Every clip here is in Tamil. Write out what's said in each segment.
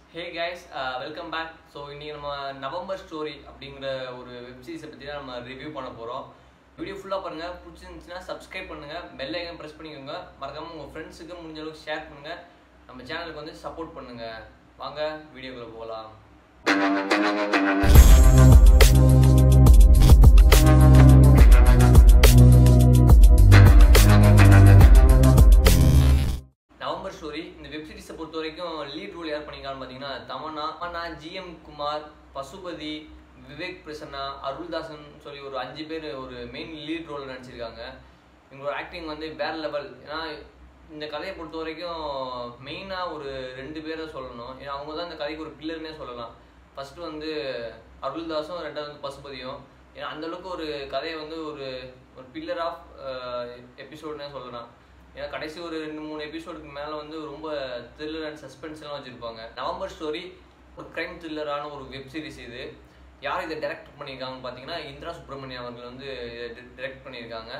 ஹே கைஸ் வெல்கம் பேக் ஸோ இன்றைக்கி நம்ம நவம்பர் ஸ்டோரி அப்படிங்கிற ஒரு வெப்சீரிஸை பற்றி தான் நம்ம ரிவ்யூ பண்ண போகிறோம் வீடியோ ஃபுல்லாக பாருங்கள் பிடிச்சிருந்துச்சுன்னா சப்ஸ்கிரைப் பண்ணுங்கள் பெல் ஐக்கன் ப்ரெஸ் பண்ணிக்கோங்க மறக்காமல் உங்கள் ஃப்ரெண்ட்ஸுக்கு முடிஞ்ச அளவுக்கு ஷேர் பண்ணுங்கள் நம்ம சேனலுக்கு வந்து சப்போர்ட் பண்ணுங்கள் வாங்க வீடியோக்குள்ளே போகலாம் நவம்பர் ஸ்டோரி இந்த வெப் சீரிஸை பொறுத்த வரைக்கும் லீட் ரோல் யார் பண்ணியிருக்கான்னு பார்த்தீங்கன்னா தமன்னா தமன்னா ஜிஎம் குமார் பசுபதி விவேக் பிரசன்னா அருள்தாசன் சொல்லி ஒரு அஞ்சு பேர் ஒரு மெயின் லீட் ரோல் நடிச்சிருக்காங்க இவங்களோட ஆக்டிங் வந்து வேற லெவல் ஏன்னா இந்த கதையை பொறுத்த வரைக்கும் மெயினாக ஒரு ரெண்டு பேரை சொல்லணும் ஏன்னா அவங்க தான் இந்த கதைக்கு ஒரு பில்லர்னே சொல்லலாம் ஃபர்ஸ்ட் வந்து அருள்தாஸும் ரெண்டாவது வந்து பசுபதியும் ஏன்னா அந்த அளவுக்கு ஒரு கதையை வந்து ஒரு ஒரு பில்லர் ஆஃப் எபிசோட்னே சொல்லலாம் ஏன்னா கடைசி ஒரு ரெண்டு மூணு எபிசோடுக்கு மேலே வந்து ரொம்ப த்ரில்லர் அண்ட் சஸ்பென்ஸ் எல்லாம் வச்சுருப்பாங்க நவம்பர் ஸ்டோரி ஒரு க்ரைம் த்ரில்லரான ஒரு வெப் சீரிஸ் இது யார் இதை டைரக்ட் பண்ணியிருக்காங்கன்னு பார்த்தீங்கன்னா இந்திரா சுப்ரமணியம் அவர்கள் வந்து இதை டைரக்ட் பண்ணியிருக்காங்க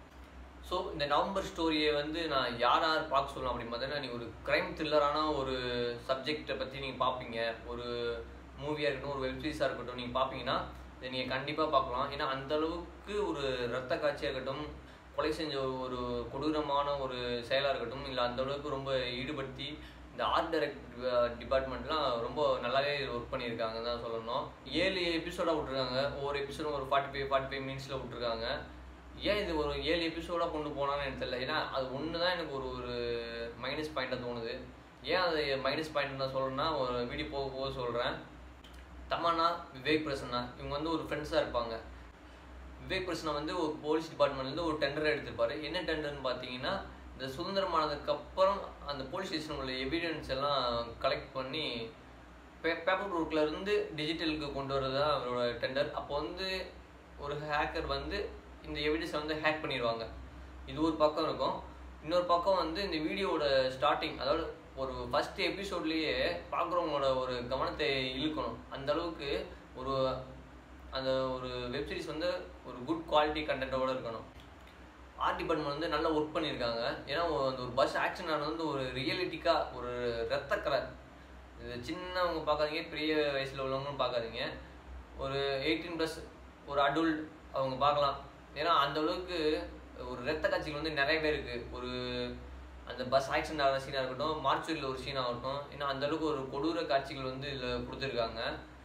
ஸோ இந்த நவம்பர் ஸ்டோரியை வந்து நான் யார் யார் பார்க்க சொல்லலாம் அப்படின்னு பார்த்தீங்கன்னா நீங்கள் ஒரு க்ரைம் த்ரில்லரான ஒரு சப்ஜெக்டை பற்றி நீங்கள் பார்ப்பீங்க ஒரு மூவியாக இருக்கட்டும் ஒரு வெப்சீரிஸாக இருக்கட்டும் நீங்கள் பார்ப்பீங்கன்னா இதை நீங்கள் கண்டிப்பாக பார்க்கலாம் ஏன்னா அந்த அளவுக்கு ஒரு ரத்த காட்சியாக இருக்கட்டும் கொலை செஞ்ச ஒரு கொடூரமான ஒரு செயலாக இருக்கட்டும் இல்லை அந்த அளவுக்கு ரொம்ப ஈடுபடுத்தி இந்த ஆர்ட் டைரக்ட் டிபார்ட்மெண்ட்லாம் ரொம்ப நல்லாவே ஒர்க் பண்ணியிருக்காங்க தான் சொல்லணும் ஏழு எபிசோடாக விட்ருக்காங்க ஒவ்வொரு எபிசோடும் ஒரு ஃபார்ட்டி ஃபைவ் ஃபார்ட்டி ஃபைவ் மினிட்ஸில் விட்ருக்காங்க ஏன் இது ஒரு ஏழு எபிசோடாக கொண்டு போனான்னு எனக்கு தெரியல ஏன்னா அது ஒன்று தான் எனக்கு ஒரு ஒரு மைனஸ் பாயிண்ட்டாக தோணுது ஏன் அது மைனஸ் பாயிண்ட் நான் சொல்கிறேன்னா ஒரு வீடியோ போக போக சொல்கிறேன் தமன்னா விவேக் பிரசன்னா இவங்க வந்து ஒரு ஃப்ரெண்ட்ஸாக இருப்பாங்க விவேக் பிரசன்னா வந்து ஒரு போலீஸ் டிபார்ட்மெண்ட்லேருந்து ஒரு டெண்டர் எடுத்திருப்பாரு என்ன டெண்டர்னு பார்த்தீங்கன்னா இந்த சுதந்திரமானதுக்கு அப்புறம் அந்த போலீஸ் ஸ்டேஷன் உள்ள எவிடன்ஸ் எல்லாம் கலெக்ட் பண்ணி பே பேப்பர் ஒர்க்கில் இருந்து டிஜிட்டலுக்கு கொண்டு வரது தான் அவரோட டெண்டர் அப்போ வந்து ஒரு ஹேக்கர் வந்து இந்த எவிடன்ஸை வந்து ஹேக் பண்ணிடுவாங்க இது ஒரு பக்கம் இருக்கும் இன்னொரு பக்கம் வந்து இந்த வீடியோவோட ஸ்டார்டிங் அதாவது ஒரு ஃபஸ்ட் எபிசோட்லேயே பார்க்குறவங்களோட ஒரு கவனத்தை இழுக்கணும் அந்த அளவுக்கு ஒரு அந்த ஒரு வெப்சீரிஸ் வந்து ஒரு குட் குவாலிட்டி கண்டென்ட்டோட இருக்கணும் ஆர்ட் டிபார்ட்மெண்ட் வந்து நல்லா ஒர்க் பண்ணியிருக்காங்க ஏன்னா அந்த ஒரு பஸ் ஆக்ஷன் ஆனது வந்து ஒரு ரியலிட்டிக்காக ஒரு ரத்தக்கரை இது சின்னவங்க பார்க்காதீங்க பெரிய வயசில் உள்ளவங்களும் பார்க்காதீங்க ஒரு எயிட்டீன் ப்ளஸ் ஒரு அடல்ட் அவங்க பார்க்கலாம் ஏன்னா அந்த அளவுக்கு ஒரு ரத்த காட்சிகள் வந்து நிறைய பேர் இருக்குது ஒரு அந்த பஸ் ஆக்சிடென்ட் ஆகிற சீனாக இருக்கட்டும் மார்ச்சுரியில் ஒரு சீன் ஆகட்டும் ஏன்னா அந்த அளவுக்கு ஒரு கொடூர காட்சிகள் வந்து இதில் கொடுத்துருக்காங்க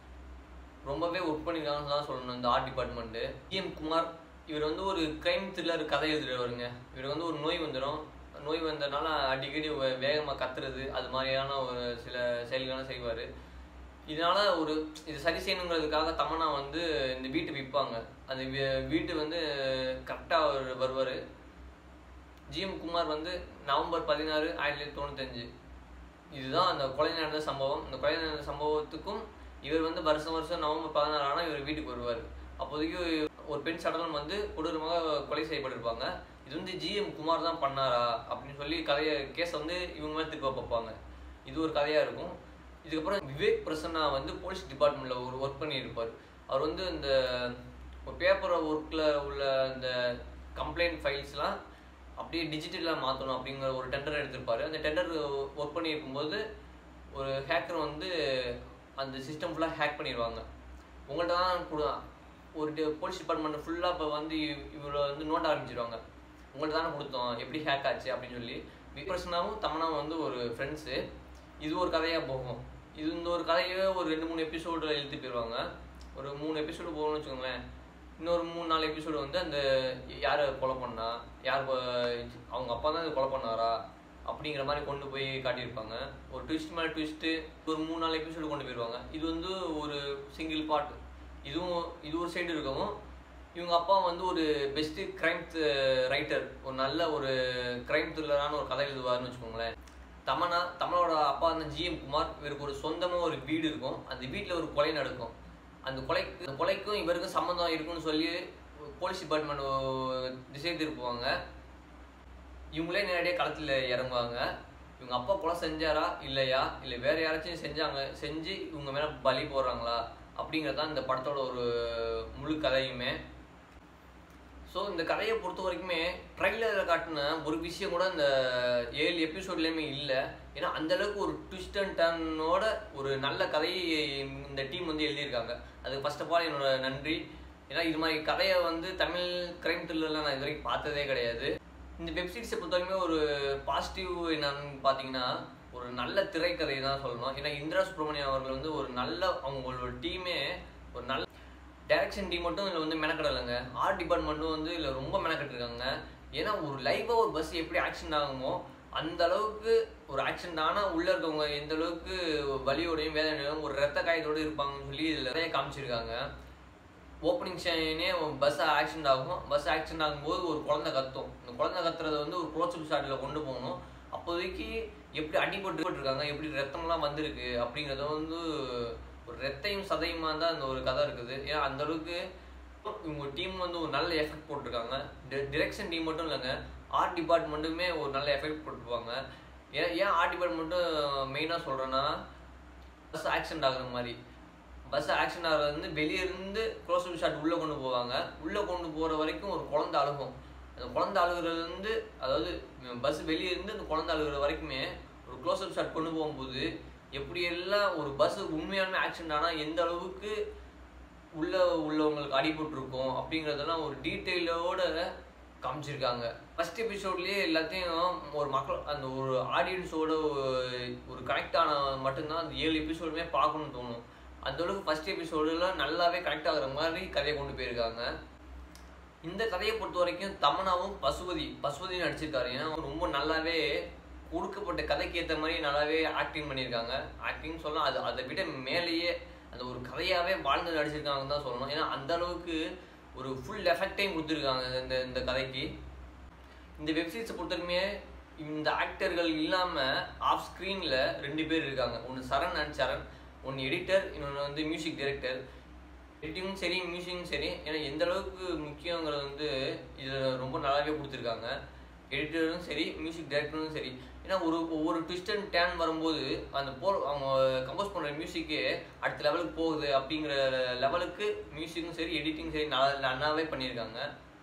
ரொம்பவே ஒர்க் பண்ணியிருக்காங்கன்னு தான் சொல்லணும் இந்த ஆர்ட் டிபார்ட்மெண்ட்டு டிஎம் குமார் இவர் வந்து ஒரு கிரைம் த்ரில்லர் கதை எழுதுறவருங்க இவர் வந்து ஒரு நோய் வந்துடும் நோய் வந்ததுனால அடிக்கடி வேகமாக கத்துறது அது மாதிரியான ஒரு சில செயல்கள்லாம் செய்வார் இதனால ஒரு இது சரி செய்யணுங்கிறதுக்காக தமன்னா வந்து இந்த வீட்டை விற்பாங்க அந்த வீட்டு வந்து கரெக்டாக வருவார் ஜிஎம் குமார் வந்து நவம்பர் பதினாறு ஆயிரத்தி தொள்ளாயிரத்தி தொண்ணூத்தஞ்சு இதுதான் அந்த கொலை நடந்த சம்பவம் இந்த கொலை நடந்த சம்பவத்துக்கும் இவர் வந்து வருஷம் வருஷம் நவம்பர் பதினாறு ஆனால் இவர் வீட்டுக்கு வருவார் அப்போதைக்கு ஒரு பெண் சடலம் வந்து கொடூரமாக கொலை செய்யப்பட்டிருப்பாங்க இது வந்து ஜிஎம் குமார் தான் பண்ணாரா அப்படின்னு சொல்லி கதையை கேஸை வந்து இவங்க மேலே திருப்ப பார்ப்பாங்க இது ஒரு கதையாக இருக்கும் இதுக்கப்புறம் விவேக் பிரசன்னா வந்து போலீஸ் டிபார்ட்மெண்ட்டில் ஒரு ஒர்க் பண்ணியிருப்பார் அவர் வந்து இந்த ஒரு பேப்பர் ஒர்க்கில் உள்ள இந்த கம்ப்ளைண்ட் ஃபைல்ஸ்லாம் அப்படியே டிஜிட்டலாக மாற்றணும் அப்படிங்கிற ஒரு டெண்டர் எடுத்திருப்பாரு அந்த டெண்டர் ஒர்க் பண்ணியிருக்கும்போது ஒரு ஹேக்கர் வந்து அந்த சிஸ்டம் ஃபுல்லாக ஹேக் பண்ணிடுவாங்க உங்கள்கிட்ட தான் கொடு ஒரு போலீஸ் டிபார்ட்மெண்ட் ஃபுல்லாக இப்போ வந்து இவரை வந்து நோட்ட ஆரம்பிச்சிருவாங்க உங்கள்கிட்ட தானே கொடுத்தோம் எப்படி ஹேக் ஆச்சு அப்படின்னு சொல்லி விக்ரஸ்னாவும் தமனாவும் வந்து ஒரு ஃப்ரெண்ட்ஸு இது ஒரு கதையாக போகும் இது இந்த ஒரு கதையே ஒரு ரெண்டு மூணு எபிசோடு எழுதி போயிடுவாங்க ஒரு மூணு எபிசோடு போகணும்னு வச்சுக்கோங்களேன் இன்னொரு மூணு நாலு எபிசோடு வந்து அந்த யார் கொலை பண்ணா யார் அவங்க அப்பா தான் கொலை பண்ணாரா அப்படிங்கிற மாதிரி கொண்டு போய் காட்டியிருப்பாங்க ஒரு ட்விஸ்ட் மேலே ட்விஸ்ட்டு ஒரு மூணு நாலு எபிசோடு கொண்டு போயிடுவாங்க இது வந்து ஒரு சிங்கிள் பார்ட் இதுவும் இது ஒரு சைடு இருக்கவும் இவங்க அப்பா வந்து ஒரு பெஸ்ட்டு க்ரைம் ரைட்டர் ஒரு நல்ல ஒரு க்ரைம் த்ரில்லரான ஒரு கதை எழுதுவார்னு வச்சுக்கோங்களேன் தமனா தமிழோட அப்பா வந்து ஜிஎம் குமார் இவருக்கு ஒரு சொந்தமாக ஒரு வீடு இருக்கும் அந்த வீட்டில் ஒரு கொலை நடக்கும் அந்த கொலைக்கு அந்த கொலைக்கும் இவருக்கும் சம்மந்தம் இருக்குன்னு சொல்லி போலீஸ் டிபார்ட்மெண்ட் திசை திருப்புவாங்க இவங்களே நேரடியாக களத்தில் இறங்குவாங்க இவங்க அப்பா கொலை செஞ்சாரா இல்லையா இல்லை வேற யாராச்சும் செஞ்சாங்க செஞ்சு இவங்க மேலே பலி போடுறாங்களா அப்படிங்கிறது தான் இந்த படத்தோட ஒரு முழு கதையுமே ஸோ இந்த கதையை பொறுத்த வரைக்குமே ட்ரைலரில் காட்டின ஒரு விஷயம் கூட இந்த ஏழு எபிசோட்லேயுமே இல்லை ஏன்னா அந்த அளவுக்கு ஒரு ட்விஸ்ட் அண்ட் டர்னோட ஒரு நல்ல கதையை இந்த டீம் வந்து எழுதியிருக்காங்க அதுக்கு ஃபர்ஸ்ட் ஆஃப் ஆல் என்னோட நன்றி ஏன்னா இது மாதிரி கதையை வந்து தமிழ் கிரைம் த்ரில்லர்லாம் நான் இது வரைக்கும் பார்த்ததே கிடையாது இந்த வெப்சீரிஸை பொறுத்த வரைக்குமே ஒரு பாசிட்டிவ் என்னன்னு பார்த்தீங்கன்னா ஒரு நல்ல திரைக்கதை தான் சொல்லணும் ஏன்னா இந்திரா சுப்ரமணியம் அவர்கள் வந்து ஒரு நல்ல அவங்களோட டீமே ஒரு நல்ல டைரக்ஷன் டீம் மட்டும் இதில் வந்து மெனக்கடலைங்க ஆர்ட் டிபார்ட்மெண்ட்டும் வந்து இதில் ரொம்ப மெனக்கட்டுருக்காங்க ஏன்னா ஒரு லைவாக ஒரு பஸ் எப்படி ஆக்ஷன் ஆகுமோ அந்த அளவுக்கு ஒரு ஆக்ஷன் ஆனால் உள்ளே இருக்கவங்க எந்த அளவுக்கு வலியோடையும் வேதனையோடையும் ஒரு ரத்த காயத்தோடு இருப்பாங்கன்னு சொல்லி இதில் நிறைய காமிச்சிருக்காங்க ஓப்பனிங் ஷேனே பஸ் ஆக்சிடென்ட் ஆகும் பஸ் ஆக்சிடென்ட் ஆகும்போது ஒரு குழந்தை கத்தும் இந்த குழந்தை கத்துறத வந்து ஒரு க்ளோஸ்அப் ஷாட்டில் கொண்டு போகணும் அப்போதைக்கு எப்படி அடிபட்டு இருக்காங்க எப்படி ரத்தம்லாம் வந்திருக்கு அப்படிங்கிறத வந்து ஒரு ரத்தையும் சதையுமா தான் அந்த ஒரு கதை இருக்குது ஏன்னா அந்த அளவுக்கு இவங்க டீம் வந்து ஒரு நல்ல எஃபெக்ட் போட்டிருக்காங்க டிரெக்ஷன் டீம் மட்டும் இல்லைங்க ஆர்ட் டிபார்ட்மெண்ட்டுமே ஒரு நல்ல எஃபெக்ட் போட்டிருப்பாங்க ஏன் ஏன் ஆர்ட் டிபார்ட்மெண்ட்டும் மெயினாக சொல்கிறேன்னா பஸ் ஆக்சிடென்ட் ஆகுற மாதிரி பஸ் ஆக்சிடென்ட் ஆகிறது வந்து வெளியே இருந்து க்ளோஸ் ஷாட் உள்ளே கொண்டு போவாங்க உள்ளே கொண்டு போகிற வரைக்கும் ஒரு குழந்தை அழுகும் அந்த குழந்தை அழுகுறதுலேருந்து அதாவது பஸ் வெளியே இருந்து அந்த குழந்தை அழுகுற வரைக்குமே ஒரு க்ளோஸ் அப் ஷாட் கொண்டு போகும்போது எப்படியெல்லாம் ஒரு பஸ் உண்மையான ஆக்சிடென்ட் ஆனால் எந்த அளவுக்கு உள்ள உள்ளவங்களுக்கு அடிபட்டிருக்கும் அப்படிங்கிறதெல்லாம் ஒரு டீட்டெயிலோட காமிச்சிருக்காங்க ஃபர்ஸ்ட் எபிசோட்லேயே எல்லாத்தையும் ஒரு மக்கள் அந்த ஒரு ஆடியன்ஸோட ஒரு கனெக்ட் ஆன மட்டும்தான் அந்த ஏழு எபிசோடுமே பார்க்கணும்னு தோணும் அந்த அளவுக்கு ஃபர்ஸ்ட் எபிசோடுலாம் நல்லாவே கனெக்ட் ஆகுற மாதிரி கதையை கொண்டு போயிருக்காங்க இந்த கதையை பொறுத்த வரைக்கும் தமனாவும் பசுபதி பசுபதி நடிச்சிருக்காரு ஏன்னா ரொம்ப நல்லாவே கொடுக்கப்பட்ட கதைக்கு ஏற்ற மாதிரி நல்லாவே ஆக்டிங் பண்ணியிருக்காங்க ஆக்டிங் சொல்லலாம் அது அதை விட மேலேயே அந்த ஒரு கதையாகவே வாழ்ந்து நடிச்சிருக்காங்கன்னு தான் சொல்லணும் ஏன்னா அந்த அளவுக்கு ஒரு ஃபுல் எஃபெக்டையும் கொடுத்துருக்காங்க இந்த இந்த கதைக்கு இந்த வெப்சீரிஸை பொறுத்தவரைக்குமே இந்த ஆக்டர்கள் இல்லாமல் ஆஃப் ஸ்க்ரீனில் ரெண்டு பேர் இருக்காங்க ஒன்று சரண் அண்ட் சரண் ஒன்று எடிட்டர் இன்னொன்று வந்து மியூசிக் டைரக்டர் எடிட்டிங்கும் சரி மியூசிக்கும் சரி ஏன்னா எந்த அளவுக்கு முக்கியங்கிறது வந்து இதில் ரொம்ப நல்லாவே கொடுத்துருக்காங்க எடிட்டரும் சரி மியூசிக் டைரக்டரும் சரி ஏன்னா ஒரு ஒவ்வொரு ட்விஸ்ட் அண்ட் டேன் வரும்போது அந்த போ அவங்க கம்போஸ் பண்ணுற மியூசிக்கே அடுத்த லெவலுக்கு போகுது அப்படிங்கிற லெவலுக்கு மியூசிக்கும் சரி எடிட்டிங் சரி நல்லா நல்லாவே பண்ணியிருக்காங்க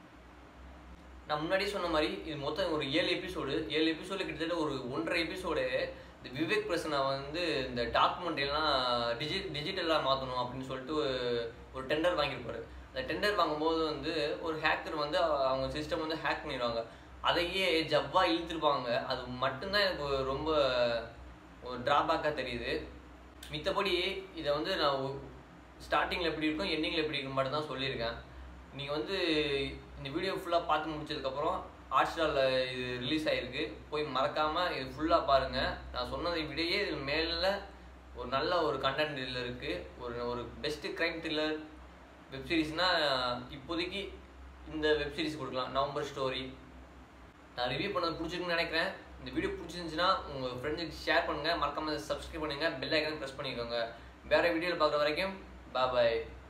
நான் முன்னாடி சொன்ன மாதிரி இது மொத்தம் ஒரு ஏழு எபிசோடு ஏழு எபிசோடு கிட்டத்தட்ட ஒரு ஒன்றரை எபிசோடு இந்த விவேக் பிரசனா வந்து இந்த டாக்குமெண்ட்ரியெல்லாம் டிஜி டிஜிட்டலாக மாற்றணும் அப்படின்னு சொல்லிட்டு ஒரு டெண்டர் வாங்கியிருப்பாரு அந்த டெண்டர் வாங்கும்போது வந்து ஒரு ஹேக்கர் வந்து அவங்க சிஸ்டம் வந்து ஹேக் பண்ணிடுவாங்க அதையே ஜவ்வா இழுத்துருப்பாங்க அது மட்டும்தான் எனக்கு ரொம்ப ஒரு ட்ராபேக்காக தெரியுது மித்தபடி இதை வந்து நான் ஸ்டார்டிங்கில் எப்படி இருக்கும் எண்டிங்கில் எப்படி இருக்கும் மட்டும் தான் சொல்லியிருக்கேன் நீங்கள் வந்து இந்த வீடியோ ஃபுல்லாக பார்த்து முடிச்சதுக்கப்புறம் ஹாட் ஸ்டாரில் இது ரிலீஸ் ஆகிருக்கு போய் மறக்காமல் இது ஃபுல்லாக பாருங்கள் நான் சொன்னதை விடையே இதில் மேலே ஒரு நல்ல ஒரு கண்டென்ட் இதில் இருக்குது ஒரு ஒரு பெஸ்ட்டு க்ரைம் த்ரில்லர் வெப்சீரிஸ்னால் இப்போதைக்கு இந்த வெப்சீரிஸ் கொடுக்கலாம் நவம்பர் ஸ்டோரி நான் ரிவ்யூ பண்ணது பிடிச்சிருக்குன்னு நினைக்கிறேன் இந்த வீடியோ பிடிச்சிருந்துச்சுன்னா உங்கள் ஃப்ரெண்ட்ஸுக்கு ஷேர் பண்ணுங்கள் மறக்காமல் சப்ஸ்கிரைப் பண்ணுங்கள் பெல் ஐக்கன் ப்ரெஸ் பண்ணிக்கோங்க வேறு வீடியோவில் பார்க்குற வரைக்கும் பாய்